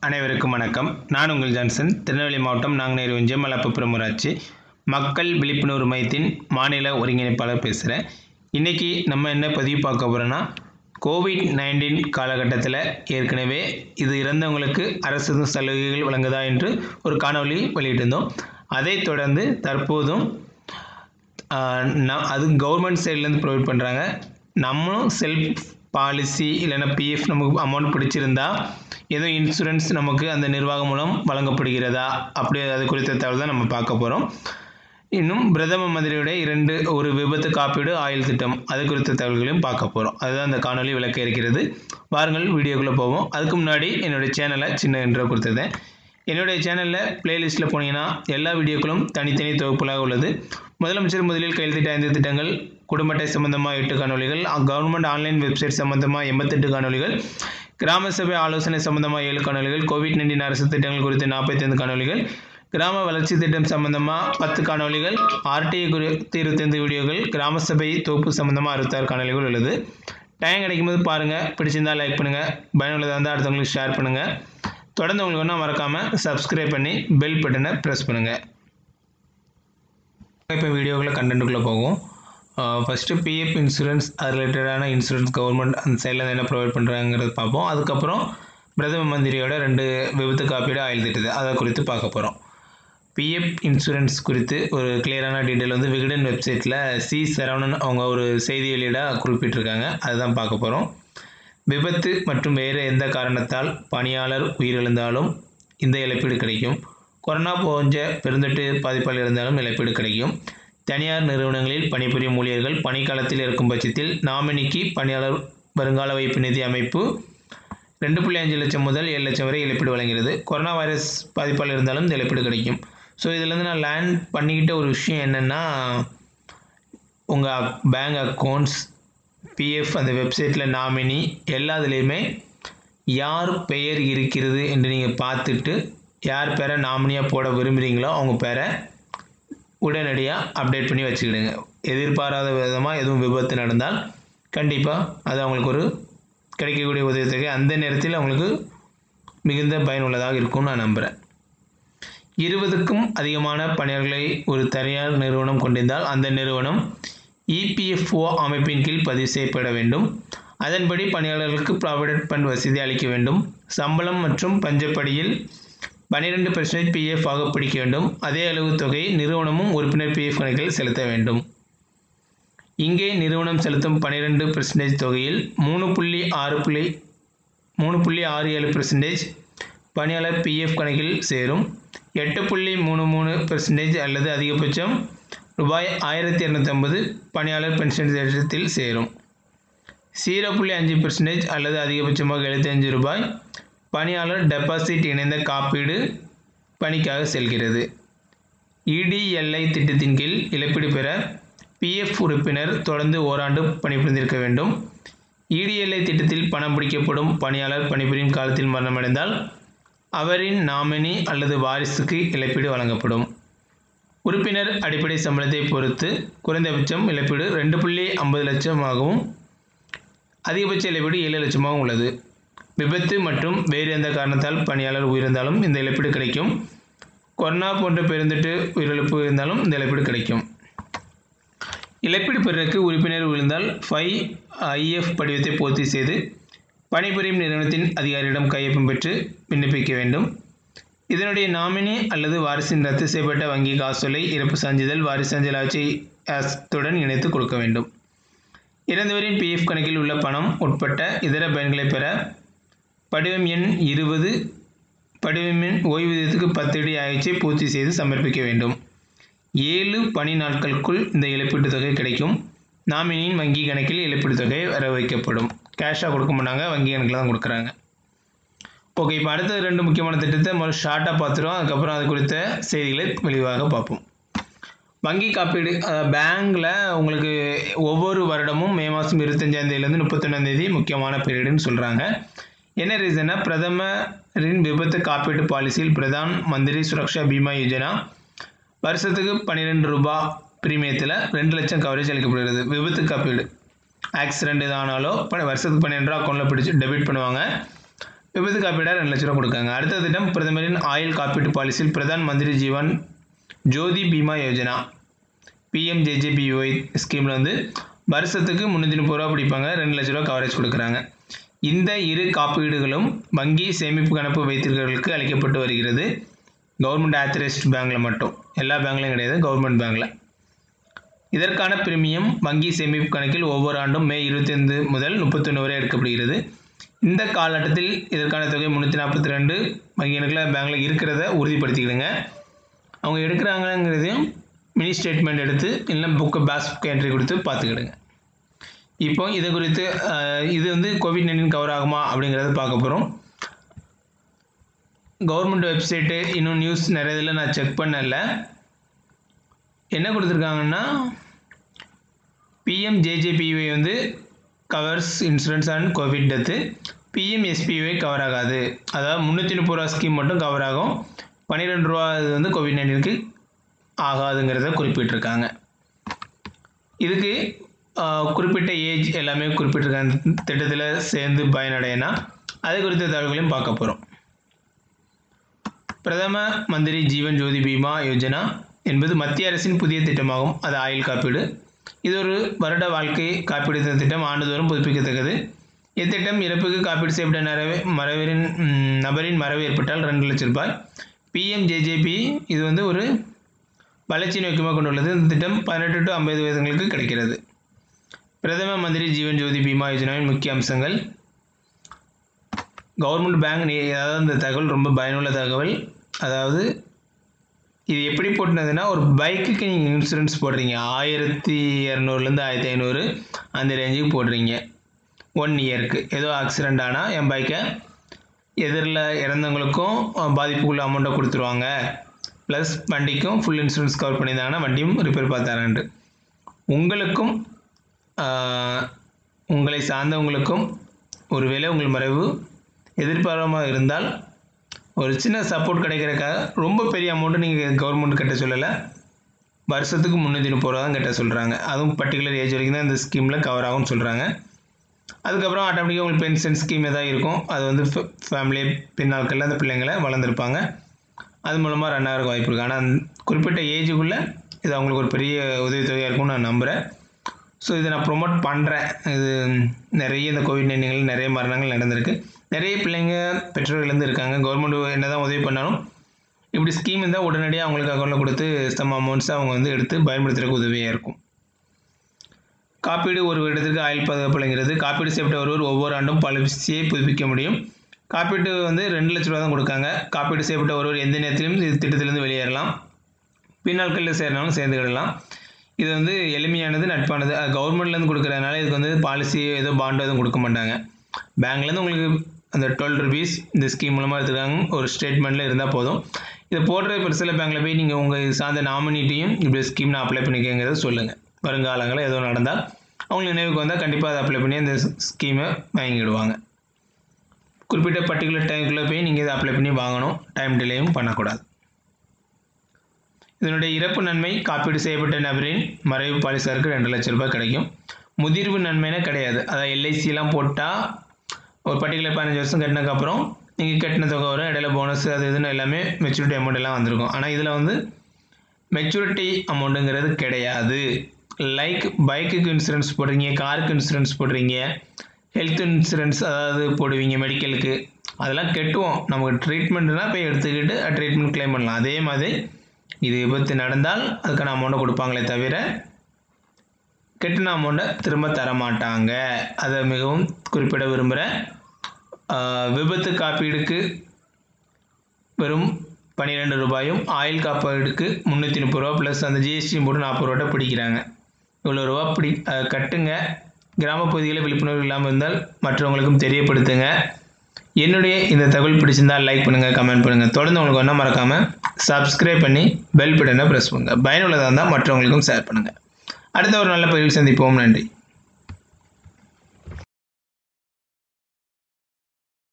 அனைவருக்கும் வணக்கம் நான் உங்கள் ஜான்சன் திருநெல்வேலி மாவட்டம் நாங்குநேரி ஒன்றியம் மலப்புப்புறம் ஊராட்சி மக்கள் விழிப்புணர்வு மையத்தின் மாநில ஒருங்கிணைப்பாளர் பேசுகிறேன் இன்றைக்கி நம்ம என்ன பதிவு பார்க்க போகிறோன்னா கோவிட் நைன்டீன் காலகட்டத்தில் ஏற்கனவே இது இறந்தவங்களுக்கு அரசு சலுகைகள் வழங்குதா என்று ஒரு காணொளி வெளியிட்டிருந்தோம் அதைத் தொடர்ந்து தற்போதும் ஆஹ் ந- அது கவர்மெண்ட் சைட்லேருந்து ப்ரொவைட் பண்ணுறாங்க நம்மளும் செல்ஃப் பாலிசி இல்லைன்னா பிஎஃப் நமக்கு அமௌண்ட் பிடிச்சிருந்தா ஏதோ இன்சூரன்ஸ் நமக்கு அந்த நிர்வாகம் மூலம் வழங்கப்படுகிறதா அப்படி அது குறித்த தகவல் தான் நம்ம பார்க்க போகிறோம் இன்னும் பிரதம மந்திரியுடைய இரண்டு ஒரு விபத்து காப்பீடு ஆயுள் திட்டம் அது குறித்த தகவல்களையும் பார்க்க போகிறோம் அதுதான் அந்த காணொளி விளக்க இருக்கிறது வாருங்கள் வீடியோக்குள்ளே போவோம் அதுக்கு முன்னாடி என்னுடைய சேனலை சின்ன இன்ட்ரோ கொடுத்துருந்தேன் என்னுடைய சேனலில் பிளேலிஸ்ட்டில் போனீங்கன்னா எல்லா வீடியோக்களும் தனித்தனி தொகுப்புகளாக உள்ளது முதலமைச்சர் முதலில் கையெழுத்திட்ட ஐந்து திட்டங்கள் குடும்ப அட்டை சம்பந்தமாக எட்டு காணொலிகள் கவர்மெண்ட் ஆன்லைன் வெப்சைட் சம்பந்தமாக எண்பத்தெட்டு காணொலிகள் கிராம சபை ஆலோசனை சம்பந்தமாக ஏழு காணொலிகள் கோவிட் நைன்டீன் அரசு திட்டங்கள் குறித்து நாற்பத்தைந்து காணொலிகள் கிராம வளர்ச்சி திட்டம் சம்பந்தமாக பத்து காணொலிகள் ஆர்டிஐ குறித்து இருபத்தைந்து வீடியோகள் கிராம சபை தொகுப்பு சம்பந்தமாக அறுபத்தாறு காணொலிகள் உள்ளது டைம் கிடைக்கும்போது பாருங்கள் பிடிச்சிருந்தா லைக் பண்ணுங்கள் பயனுள்ளதாக இருந்தால் அடுத்தவங்களுக்கு ஷேர் பண்ணுங்கள் தொடர்ந்து உங்களுக்கு ஒன்றும் மறக்காமல் சப்ஸ்கிரைப் பண்ணி பெல் பட்டனை ப்ரெஸ் பண்ணுங்கள் இப்போ வீடியோக்குள்ள கண்டென்ட்டுக்குள்ளே போகும் ஃபஸ்ட்டு பிஎஃப் இன்சூரன்ஸ் அது ரிலேட்டடான இன்சூரன்ஸ் கவர்மெண்ட் அந்த சைடில் என்ன ப்ரொவைட் பண்ணுறாங்கிறது பார்ப்போம் அதுக்கப்புறம் பிரதம மந்திரியோட ரெண்டு விபத்து காப்பீடு ஆயுள் திட்டது அதை குறித்து பார்க்க போகிறோம் பிஎஃப் இன்சூரன்ஸ் குறித்து ஒரு கிளியரான டீட்டெயில் வந்து விகடன் வெப்சைட்டில் சி சரவணன் அவங்க ஒரு செய்தி வெளியிட குறிப்பிட்டிருக்காங்க அதுதான் பார்க்க போகிறோம் விபத்து மற்றும் வேறு எந்த காரணத்தால் பணியாளர் உயிரிழந்தாலும் இந்த இழப்பீடு கிடைக்கும் கொரோனா போன்ற பெருந்தொற்று பாதிப்பால் இருந்தாலும் இழப்பீடு கிடைக்கும் தனியார் நிறுவனங்களில் பணிபுரியும் ஊழியர்கள் பணிக்காலத்தில் இருக்கும் பட்சத்தில் நாமினிக்கு பணியாளர் வருங்கால வைப்பு நிதி அமைப்பு ரெண்டு புள்ளி அஞ்சு லட்சம் முதல் ஏழு லட்சம் வரை இழப்பீடு வழங்குகிறது கொரோனா வைரஸ் பாதிப்பால் இருந்தாலும் இந்த இழப்பீடு கிடைக்கும் ஸோ இதுலேருந்து நான் லேர்ன் பண்ணிக்கிட்ட ஒரு விஷயம் என்னென்னா உங்கள் பேங்க் அக்கௌண்ட்ஸ் பிஎஃப் அந்த வெப்சைட்டில் நாமினி எல்லாத்துலேயுமே யார் பெயர் இருக்கிறது என்று நீங்கள் பார்த்துட்டு யார் பேரை நாமினியாக போட விரும்புகிறீங்களோ அவங்க பேரை உடனடியாக அப்டேட் பண்ணி வச்சுக்கிடுங்க எதிர்பாராத விதமாக எதுவும் விபத்து நடந்தால் கண்டிப்பாக அது அவங்களுக்கு ஒரு கிடைக்கக்கூடிய உதவித்தொகை அந்த நேரத்தில் அவங்களுக்கு மிகுந்த பயனுள்ளதாக இருக்கும்னு நான் நம்புகிறேன் இருபதுக்கும் அதிகமான பணியாளர்களை ஒரு தனியார் நிறுவனம் கொண்டிருந்தால் அந்த நிறுவனம் இபிஎஃப்ஓ அமைப்பின் கீழ் பதிவு செய்யப்பட வேண்டும் அதன்படி பணியாளர்களுக்கு ப்ராவிடென்ட் ஃபண்ட் வசதி அளிக்க வேண்டும் சம்பளம் மற்றும் பஞ்சப்படியில் பன்னிரெண்டு பெர்சன்டேஜ் பிஎஃப் ஆக பிடிக்க வேண்டும் அதே அளவு தொகை நிறுவனமும் உறுப்பினர் பிஎஃப் கணக்கில் செலுத்த வேண்டும் இங்கே நிறுவனம் செலுத்தும் பன்னிரெண்டு பெர்சன்டேஜ் தொகையில் மூணு புள்ளி ஆறு புள்ளி மூணு புள்ளி ஆறு ஏழு பெர்சன்டேஜ் பணியாளர் பிஎஃப் கணக்கில் சேரும் எட்டு புள்ளி மூணு மூணு பெர்சன்டேஜ் அல்லது அதிகபட்சம் ரூபாய் ஆயிரத்தி இரநூத்தம்பது பணியாளர் பென்ஷன் திட்டத்தில் சேரும் ஜீரோ புள்ளி அஞ்சு பெர்சன்டேஜ் அல்லது அதிகபட்சமாக எழுபத்தஞ்சு ரூபாய் பணியாளர் டெபாசிட் இணைந்த காப்பீடு பணிக்காக செல்கிறது இடிஎல்ஐ திட்டத்தின் கீழ் இழப்பீடு பெற பிஎஃப் உறுப்பினர் தொடர்ந்து ஓராண்டு பணிபுரிந்திருக்க வேண்டும் இடிஎல்ஐ திட்டத்தில் பணம் பிடிக்கப்படும் பணியாளர் பணிபுரியும் காலத்தில் மரணமடைந்தால் அவரின் நாமினி அல்லது வாரிசுக்கு இழப்பீடு வழங்கப்படும் உறுப்பினர் அடிப்படை சம்பளத்தை பொறுத்து குறைந்தபட்சம் இழப்பீடு ரெண்டு புள்ளி ஐம்பது லட்சமாகவும் அதிகபட்ச இழப்பீடு ஏழு லட்சமாகவும் உள்ளது விபத்து மற்றும் வேறு எந்த காரணத்தால் பணியாளர் உயிரிழந்தாலும் இந்த இழப்பீடு கிடைக்கும் கொரோனா போன்ற பெருந்தொற்று உயிரிழப்பு இருந்தாலும் இந்த இழப்பீடு கிடைக்கும் இழப்பீடு பெறுவதற்கு உறுப்பினர் விழுந்தால் ஃபைவ் ஐஎஃப் படிவத்தை பூர்த்தி செய்து பணிபுரியும் நிறுவனத்தின் அதிகாரியிடம் கையொப்பம் பெற்று விண்ணப்பிக்க வேண்டும் இதனுடைய நாமினி அல்லது வாரிசின் ரத்து செய்யப்பட்ட வங்கி காசோலை இறப்பு சான்றிதழ் வாரிசு அஞ்சல் ஆட்சி ஆஸ்துடன் இணைத்து கொடுக்க வேண்டும் இறந்தவரின் பிஎஃப் கணக்கில் உள்ள பணம் உட்பட்ட இதர பயன்களை பெற படிவம் எண் இருபது படிவம் எண் ஓய்வூதியத்துக்கு பத்து அடி ஆய்ச்சியை பூர்த்தி செய்து சமர்ப்பிக்க வேண்டும் ஏழு பணி நாட்களுக்குள் இந்த இழப்பீட்டுத் தொகை கிடைக்கும் நாமினியின் வங்கி கணக்கில் இழப்பீட்டுத் தொகை வர வைக்கப்படும் கேஷாக கொடுக்க மாட்டாங்க வங்கி கணக்கில் தான் கொடுக்குறாங்க ஓகே இப்போ அடுத்தது ரெண்டு முக்கியமான திட்டத்தை முதல்ல ஷார்ட்டாக பார்த்துருவோம் அதுக்கப்புறம் அது குறித்த செய்திகளை விரிவாக பார்ப்போம் வங்கி காப்பீடு பேங்க்கில் உங்களுக்கு ஒவ்வொரு வருடமும் மே மாதம் இருபத்தஞ்சாந்தேதியிலேருந்து முப்பத்தொன்னாந்தேதி முக்கியமான பீரியடுன்னு சொல்கிறாங்க என்ன ரீசன்னா பிரதமரின் விபத்து காப்பீட்டு பாலிசியில் பிரதான் மந்திரி சுரக்ஷா பீமா யோஜனா வருஷத்துக்கு பன்னிரெண்டு ரூபா பிரீமியத்தில் ரெண்டு லட்சம் கவரேஜ் அளிக்கப்படுகிறது விபத்து காப்பீடு ஆக்சிடெண்ட் ஆனாலோ ப- வருஷத்துக்கு பன்னெண்டு ரூபா அக்கௌண்ட்டில் பிடிச்சி டெபிட் பண்ணுவாங்க விபத்து காப்பீடாக ரெண்டு லட்ச ரூபா கொடுக்காங்க அடுத்த திட்டம் பிரதமரின் ஆயுள் காப்பீட்டு பாலிசியில் பிரதான் மந்திரி ஜீவன் ஜோதி பீமா யோஜனா பிஎம்ஜேஜேபிஒய் ஸ்கீமில் வந்து வருஷத்துக்கு முந்நூற்றி முப்பது ரூபா பிடிப்பாங்க ரெண்டு லட்ச ரூபா கவரேஜ் கொடுக்குறாங்க இந்த இரு காப்பீடுகளும் வங்கி சேமிப்பு கணக்கு வைத்திருக்கிறவர்களுக்கு அளிக்கப்பட்டு வருகிறது கவர்மெண்ட் ஆத்தரைஸ்ட் பேங்க்கில் மட்டும் எல்லா பேங்க்லையும் கிடையாது கவர்மெண்ட் பேங்க்கில் இதற்கான பிரீமியம் வங்கி சேமிப்பு கணக்கில் ஒவ்வொரு ஆண்டும் மே இருபத்தைந்து முதல் முப்பத்தொன்று வரை எடுக்கப்படுகிறது இந்த காலகட்டத்தில் இதற்கான தொகை முந்நூற்றி நாற்பத்தி ரெண்டு வங்கி கணக்கில் பேங்க்கில் இருக்கிறத உறுதிப்படுத்திக்கிடுங்க அவங்க எடுக்கிறாங்கங்கிறதையும் மினி ஸ்டேட்மெண்ட் எடுத்து இல்லை புக்கு பேஸ் புக் என்ட்ரி கொடுத்து பார்த்துக்கிடுங்க இப்போ இது குறித்து அஹ், இது வந்து கோவிட் நைன்டீன் கவர் ஆகுமா அப்படிங்கிறத பார்க்க போகிறோம் கவர்மெண்ட் வெப்சைட்டு இன்னும் நியூஸ் நிறைய இதில் நான் செக் பண்ணல என்ன கொடுத்துருக்காங்கன்னா பிஎம்ஜேஜேபிஒய் வந்து covers insurance and Covid death PMSBY cover ஆகாது அதாவது முந்நூற்றி முப்பது ரூபா ஸ்கீம் மட்டும் கவர் ஆகும் பன்னிரெண்டு ரூபா இது வந்து கோவிட் நைன்டீனுக்கு ஆகாதுங்கிறத குறிப்பிட்டிருக்காங்க இதுக்கு ஆஹ், குறிப்பிட்ட ஏஜ் எல்லாமே குறிப்பிட்டிருக்காங்க திட்டத்தில் சேர்ந்து பயனடையனா அது குறித்த தகவல்களையும் பார்க்க போகிறோம் பிரதம மந்திரி ஜீவன் ஜோதி பீமா யோஜனா என்பது மத்திய அரசின் புதிய திட்டமாகும் அது ஆயுள் காப்பீடு இது ஒரு வருட வாழ்க்கை காப்பீடு திட்டம் ஆண்டுதோறும் புதுப்பிக்கத்தக்கது இத்திட்டம் இறப்புக்கு காப்பீடு செய்யப்பட்ட நரவே மறைவரின் ம், நபரின் மறைவு ஏற்பட்டால் ரெண்டு லட்சம் ரூபாய் பிஎம்ஜேஜேபி இது வந்து ஒரு வளர்ச்சி நோக்கமாக கொண்டுள்ளது இந்த திட்டம் பதினெட்டு டு ஐம்பது வயதுங்களுக்கு கிடைக்கிறது பிரதம மந்திரி ஜீவன் ஜோதி பீமா யோஜனாவின் முக்கிய அம்சங்கள் கவர்மெண்ட் பேங்க் நீ அதாவது இந்த தகவல் ரொம்ப பயனுள்ள தகவல் அதாவது இது எப்படி போட்டுனதுன்னா ஒரு பைக்குக்கு நீங்கள் இன்சூரன்ஸ் போடுறீங்க ஆயிரத்தி இரநூறுலேருந்து ஆயிரத்தி ஐநூறு அந்த ரேஞ்சுக்கு போடுறீங்க ஒன் இயருக்கு ஏதோ ஆக்சிடெண்ட் ஆனால் என் பைக்கை எதிரில் இறந்தவங்களுக்கும் அஹ், பாதிப்புக்குள்ள அமௌண்ட்டை கொடுத்துருவாங்க ப்ளஸ் வண்டிக்கும் ஃபுல் இன்சூரன்ஸ் கவர் பண்ணியிருந்தாங்கன்னா வண்டியும் ரிப்பேர் பார்த்தாரன்ட்டு உங்களுக்கும் ஆஹ், உங்களை சார்ந்தவங்களுக்கும் ஒருவேளை உங்கள் மறைவு எதிர்பாராமல் இருந்தால் ஒரு சின்ன சப்போர்ட் கிடைக்கிறதுக்காக ரொம்ப பெரிய அமௌண்ட்டு நீங்கள் கவர்மெண்ட் கட்ட சொல்லலை வருஷத்துக்கு முந்நூற்றி முப்பது ரூபா தான் கட்ட சொல்கிறாங்க அதுவும் பர்டிகுலர் ஏஜ் வரைக்கும் தான் இந்த ஸ்கீமில் கவர் ஆகும்னு சொல்கிறாங்க அதுக்கப்புறம் ஆட்டோமேட்டிக்காக உங்களுக்கு பென்ஷன் ஸ்கீம் எதாவது இருக்கும் அது வந்து ஃபேமிலி பின்னாட்களில் அந்த பிள்ளைங்களை வளர்ந்துருப்பாங்க அது மூலமாக ரன் ஆகிறதுக்கு வாய்ப்பு இருக்குது ஆனால் குறிப்பிட்ட ஏஜுக்குள்ளே இது அவங்களுக்கு ஒரு பெரிய உதவித்தொகையாக இருக்கும்னு நான் நம்புகிறேன் ஸோ இதை நான் ப்ரொமோட் பண்ணுறேன் இது நிறைய இந்த கோவிட் நைன்டீனில் நிறைய மரணங்கள் நடந்திருக்கு நிறைய பிள்ளைங்க பெற்றோர்கள் வந்து இருக்காங்க கவர்மெண்ட் என்ன தான் உதவி பண்ணாலும் இப்படி ஸ்கீம் இருந்தால் உடனடியாக அவங்களுக்கு அக்கௌண்ட்டில் கொடுத்து சம் அமௌண்ட்ஸை அவங்க வந்து எடுத்து பயன்படுத்துறதுக்கு உதவியாக இருக்கும் காப்பீடு ஒரு வருடத்திற்கு ஆயுள் பாதுகாப்புங்கிறது காப்பீடு செய்யப்பட்ட ஒருவர் ஒவ்வொரு ஆண்டும் பாலிசியை புதுப்பிக்க முடியும் காப்பீட்டு வந்து ரெண்டு லட்ச ரூபா தான் கொடுக்காங்க காப்பீடு செய்யப்பட்ட ஒருவர் எந்த நேரத்திலும் இது திட்டத்திலிருந்து வெளியேறலாம் பின்னாட்களில் சேரனாலும் சேர்ந்துக்கிடலாம் இது வந்து எளிமையானது நட்பானது அது கவர்மெண்ட்லேருந்து கொடுக்குறதுனால இதுக்கு வந்து பாலிசி ஏதோ பாண்டோ எதுவும் கொடுக்க மாட்டாங்க பேங்க்லேருந்து உங்களுக்கு அந்த டுவெல் ருபீஸ் இந்த ஸ்கீம் மூலமாக எடுத்துக்காங்க ஒரு ஸ்டேட்மெண்ட்டில் இருந்தால் போதும் இதை போடுற இப்போ சில பேங்க்கில் போய் நீங்கள் உங்கள் சார்ந்த நாமினிட்டியும் இப்படி ஸ்கீம் நான் அப்ளை பண்ணிக்கங்கிறத சொல்லுங்கள் வருங்காலங்களில் ஏதோ நடந்தால் அவங்களுக்கு நினைவுக்கு வந்தால் கண்டிப்பாக அதை அப்ளை பண்ணி அந்த ஸ்கீமை வாங்கிடுவாங்க குறிப்பிட்ட பர்டிகுலர் டைமுக்குள்ளே போய் நீங்கள் இதை அப்ளை பண்ணி வாங்கணும் டைம் டிலேயும் பண்ணக்கூடாது இதனுடைய இறப்பு நன்மை காப்பீடு செய்யப்பட்ட நபரின் மறைவு பாலிசாருக்கு ரெண்டு லட்சம் ரூபாய் கிடைக்கும் முதிர்வு நன்மைனா கிடையாது அதாவது எல்ஐசிலாம் போட்டால் ஒரு பர்டிகுலர் பதினஞ்சு வருஷம் கட்டினதுக்கப்புறம் நீங்கள் கட்டின தொகை வரும் இடையில போனஸ் அது இதுன்னு எல்லாமே மெச்சூரிட்டி அமௌண்ட் எல்லாம் வந்திருக்கும் ஆனால் இதில் வந்து மெச்சூரிட்டி அமௌண்ட்டுங்கிறது கிடையாது லைக் பைக்குக்கு இன்சூரன்ஸ் போடுறீங்க காருக்கு இன்சூரன்ஸ் போடுறீங்க ஹெல்த் இன்சூரன்ஸ் அதாவது போடுவீங்க மெடிக்கலுக்கு அதெல்லாம் கெட்டுவோம் நமக்கு ட்ரீட்மெண்ட்னா போய் எடுத்துக்கிட்டு ட்ரீட்மெண்ட் க்ளைம் பண்ணலாம் அதே மாதிரி இது விபத்து நடந்தால் அதுக்கான அமௌண்ட்டை கொடுப்பாங்களே தவிர கெட்டின அமௌண்ட்டை திரும்ப தர மாட்டாங்க அதை மிகவும் குறிப்பிட விரும்புகிறேன் ஆஹ் விபத்து காப்பீடுக்கு வெறும் பன்னிரெண்டு ரூபாயும் ஆயில் காப்பீடுக்கு முந்நூற்றி முப்பது ரூபா ப்ளஸ் அந்த ஜிஎஸ்டி போட்டு நாற்பது ரூபா பிடிக்கிறாங்க இவ்வளோ ரூபா பிடி அஹ் கட்டுங்க கிராம பகுதிகளில் விழிப்புணர்வு இல்லாமல் இருந்தால் மற்றவங்களுக்கும் தெரியப்படுத்துங்க என்னுடைய இந்த தகவல் பிடிச்சிருந்தால் லைக் பண்ணுங்கள் கமெண்ட் பண்ணுங்கள் தொடர்ந்து உங்களுக்கு ஒன்றும் மறக்காமல் சப்ஸ்கிரைப் பண்ணி பெல் பட்டனை ப்ரெஸ் பண்ணுங்கள் பயனுள்ளதாக இருந்தால் மற்றவங்களுக்கும் ஷேர் பண்ணுங்கள் அடுத்த ஒரு நல்ல பதிவில் சந்திப்போம் நன்றி